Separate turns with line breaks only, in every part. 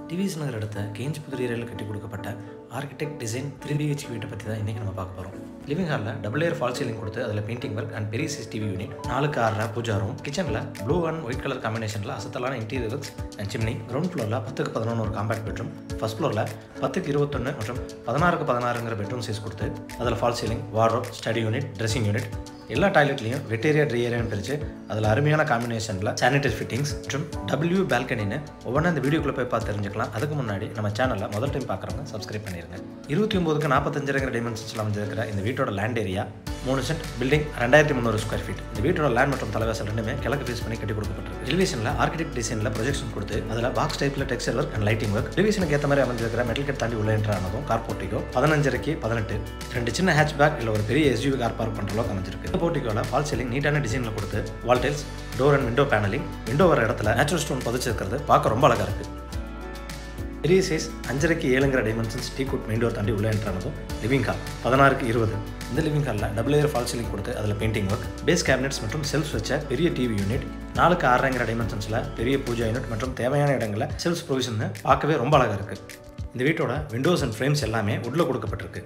TVS நகர் அடுத்த கேஞ்ச் புதிர் ஏரியாவில் கட்டி கொடுக்கப்பட்ட ஆர்கிடெக்ட் டிசைன் த்ரீ பிஹெச்கி வீட்டை பற்றி தான் இன்றைக்கி நம்ம பார்க்க போகிறோம் லிவிங் ஹாலில் டபுள் ஏர் ஃபால் சீலிங் கொடுத்து அதில் பெயிண்டிங் ஒர்க் அண்ட் பெரிய சிசிடிவி யூனிட் நாலுக்கு ஆறு பூஜா ரூம் கிச்சனில் ப்ளூ அண்ட் ஒயிட் கலர் காம்பினேஷனில் அசத்தலான interior works and chimney ground ஃப்ளோரில் பத்துக்கு பதினொன்று ஒரு காம்பேக்ட் பெட்ரூம் ஃபர்ஸ்ட் ஃப்ளோரில் பத்துக்கு இருபத்தொன்று மற்றும் பதினாறுக்கு பதினாறுங்கிற பெட்ரூம் சைஸ் கொடுத்து அதில் false ceiling wardrobe study unit dressing unit எல்லா டாய்லெட்லையும் வெட்டேரியா ட்ரீ ஏரியான்னு பிரித்து அதில் அருமையான காம்பினேஷனில் சானிடரி ஃபிட்டிங்ஸ் மற்றும் டபிள்யூ பால்கனின்னு ஒவ்வொன்றா இந்த வீடியோக்குள்ளே போய் பார்த்து தெரிஞ்சுக்கலாம் அதுக்கு முன்னாடி நம்ம சேனலில் முதல் டைம் பார்க்குறவங்க சப்ஸ்கிரைப் பண்ணிடுங்க இருபத்தி ஒம்போதுக்கு நாற்பத்தஞ்சுங்கிற டைமென்ஷன்ஸில் அமைஞ்சிருக்கிற இந்த வீட்டோட லேண்ட் ஏரியா மூணு சென்ட் பில்டிங் ரெண்டாயிரத்தி முந்நூறு ஸ்கொயர் ஃபீட் இந்த வீட்டோட லேண்ட் மற்றும் தலைவாசல் ரெண்டுமே கிழக்கு ஃபேஸ் பண்ணி கட்டி கொடுக்கப்பட்டிருக்கு எலிவேஷனில் ஆர்கிடெக்ட் டிசைனில் ப்ரொஜெக்ஷன் கொடுத்து அதில் பாக்ஸ் டைப்பில் texture work and lighting work எலிவேஷனுக்கு ஏற்ற மாதிரி அமைஞ்சிருக்கிற மெட்டல் கட் தாண்டி உள்ள என்ட்ரு ஆனதும் கார் போர்ட்டிகோ பதினஞ்சரைக்கு பதினெட்டு ரெண்டு சின்ன ஹேட்ச் பேக் இல்லை ஒரு பெரிய எஸ்யூவி கார் பார்க் பண்ணுற அளவுக்கு அமைஞ்சிருக்கு இந்த போர்ட்டிகோவில் ஃபால் சீலிங் நீட்டான டிசைனில் கொடுத்து wall tiles door and window paneling window வர இடத்துல நேச்சுரல் ஸ்டோன் பதிச்சிருக்கிறது பார்க்க ரொம்ப அழகாக இருக்குது பெரிய சைஸ் அஞ்சரைக்கு ஏழுங்கிற dimensions teak wood main door தாண்டி உள்ள என்ட்ரானதும் லிவிங் ஹால் பதினாறுக்கு இருபது இந்த லிவிங் ஹாலில் டபுள் ஏர் ஃபால் சீலிங் கொடுத்து அதில் பெயிண்டிங் ஒர்க் பேஸ் கேபினெட்ஸ் மற்றும் செல்ஃப் வச்ச பெரிய டிவி யூனிட் நாலுக்கு ஆறரைங்கிற டைமென்ஷன்ஸில் பெரிய பூஜா யூனிட் மற்றும் தேவையான இடங்களில் செல்ஃப் ப்ரொவிஷன் பார்க்கவே ரொம்ப அழகாக இருக்குது இந்த வீட்டோட விண்டோஸ் அண்ட் ஃப்ரேம்ஸ் எல்லாமே உட்டில் கொடுக்கப்பட்டிருக்கு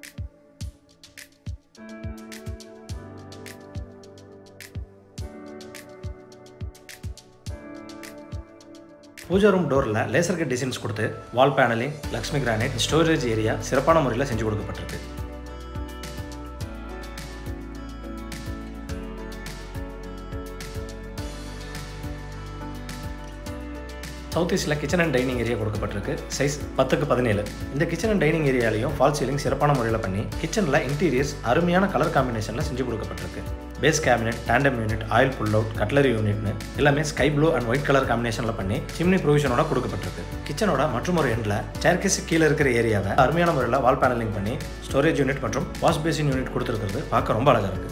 பூஜா ரூம் டோரில் லேசர் கட் டிசைன்ஸ் கொடுத்து wall paneling Lakshmi granite storage area சிறப்பான முறையில் செஞ்சு கொடுக்கப்பட்டிருக்கு சவுத் ஈஸ்டில் கிச்சன் அண்ட் டைனிங் ஏரியா கொடுக்கப்பட்டிருக்கு சைஸ் பத்துக்கு பதினேழு இந்த கிச்சன் அண்ட் டைனிங் ஏரியாலையும் ஃபால் சீலிங் சிறப்பான முறையில் பண்ணி கிச்சனில் இன்டீரியர்ஸ் அருமையான கலர் காம்பினேஷனில் செஞ்சு கொடுக்கப்பட்டிருக்கு base cabinet tandem unit oil pull out cutlery யூனிட்னு எல்லாமே sky blue and white colour காம்பினேஷனில் பண்ணி சிம்னி ப்ரொவிஷனோட கொடுக்கப்பட்டிருக்கு கிச்சனோட மற்றும் ஒரு எண்டில் சேர்க்கேஸ் கீழே இருக்கிற ஏரியாவை அருமையான முறையில் வால் பேனலிங் பண்ணி ஸ்டோரேஜ் யூனிட் மற்றும் வாஷ் பேசின் யூனிட் கொடுத்துருக்கிறது பார்க்க ரொம்ப அழகாக இருக்குது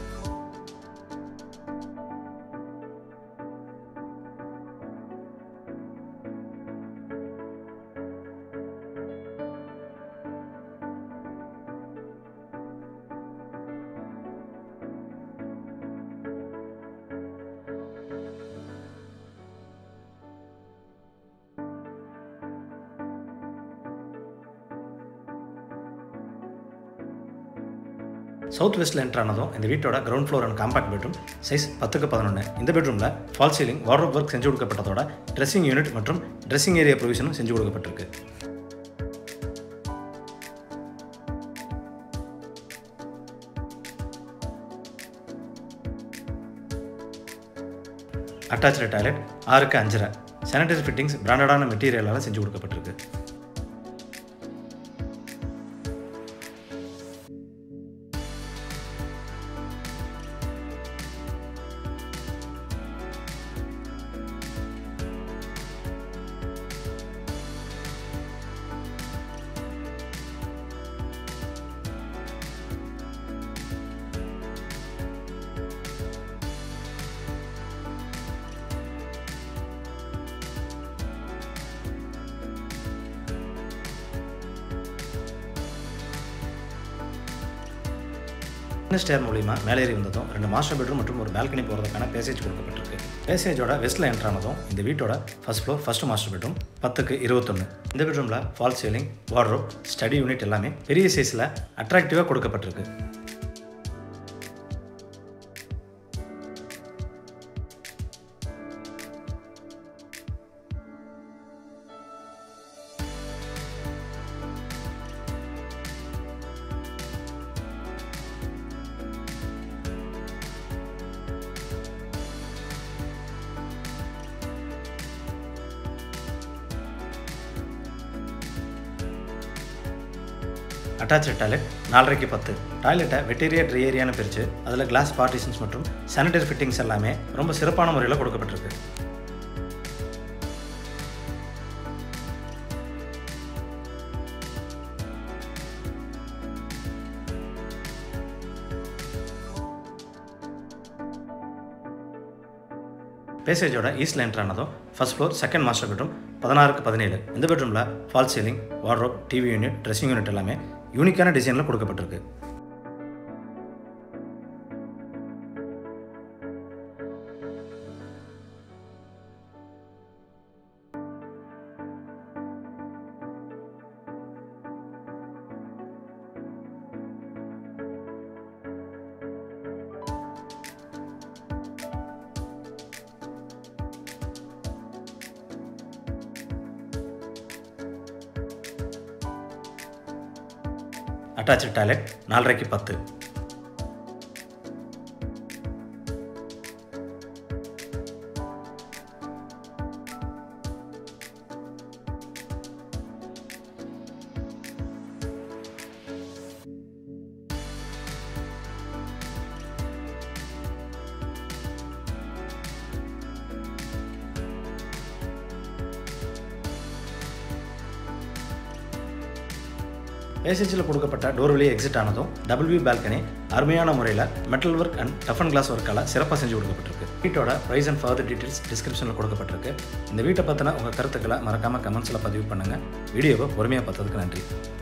சவுத் வெஸ்ட்டில் என்ட்ரு ஆனதும் இந்த வீட்டோட ground floor and compact bedroom size பத்துக்கு பதினொன்று இந்த பெட்ரூமில் ஃபால் சீலிங் வார்ட்ரோப் ஒர்க் செஞ்சு கொடுக்கப்பட்டதோட ட்ரெஸ்ஸிங் யூனிட் மற்றும் ட்ரெஸ்ஸிங் ஏரியா ப்ரொவிஷனும் செஞ்சு கொடுக்கப்பட்டிருக்கு அட்டாச்சு டாய்லெட் ஆறுக்கு அஞ்சரை சானிடரி ஃபிட்டிங்ஸ் பிராண்டடான மெட்டீரியலால் செஞ்சு கொடுக்கப்பட்டிருக்கு ஸ்டேர் மூலிமா மேலேறி வந்ததும் ரெண்டு மாஸ்டர் பெட்ரூம் மற்றும் ஒரு பால்கனி போகிறதுக்கான பேசேஜ் கொடுக்கப்பட்டிருக்கு பேசேஜோட வெஸ்ட்டில் என்ட்ரானதும் இந்த வீட்டோட first floor first master bedroom பத்துக்கு இருபத்தொன்று இந்த பெட்ரூமில் false ceiling wardrobe study unit எல்லாமே பெரிய சைஸில் அட்ராக்டிவாக கொடுக்கப்பட்டிருக்கு அட்டாச்சு டாய்லெட் நாலரைக்கு பத்து டாய்லெட்டை வெட்டீரியா ட்ரி ஏரியான்னு பிரித்து அதில் கிளாஸ் பார்ட்டிஷன்ஸ் மற்றும் சானிடரி ஃபிட்டிங்ஸ் எல்லாமே ரொம்ப சிறப்பான முறையில் கொடுக்கப்பட்டிருக்கு பேசேஜோட ஈஸ்ட் லைன் ஆனதும் first floor second master bedroom பதினாறுக்கு பதினேழு இந்த பெட்ரூமில் false ceiling wardrobe TV unit dressing unit எல்லாமே யூனிக்கான டிசைனில் கொடுக்கப்பட்டிருக்கு அட்டாச்சு டாய்லெட் நாலரைக்கு பத்து பேசேஜில் கொடுக்கப்பட்ட டோர் வழியே எக்ஸிட் ஆனதும் டபுள் வியூ பால்கனி அருமையான முறையில் மெட்டல் ஒர்க் அண்ட் டஃபன் கிளாஸ் ஒர்க்கால் சிறப்பாக செஞ்சு கொடுக்கப்பட்டிருக்கு வீட்டோட ப்ரைஸ் அண்ட் ஃபர்தர் டீட்டெயில்ஸ் டிஸ்கிரிப்ஷனில் கொடுக்கப்பட்டிருக்கு இந்த வீட்டை பற்றின உங்கள் கருத்துக்களை மறக்காமல் கமெண்ட்ஸில் பதிவு பண்ணுங்கள் வீடியோவை பொறுமையாக பார்த்ததுக்கு நன்றி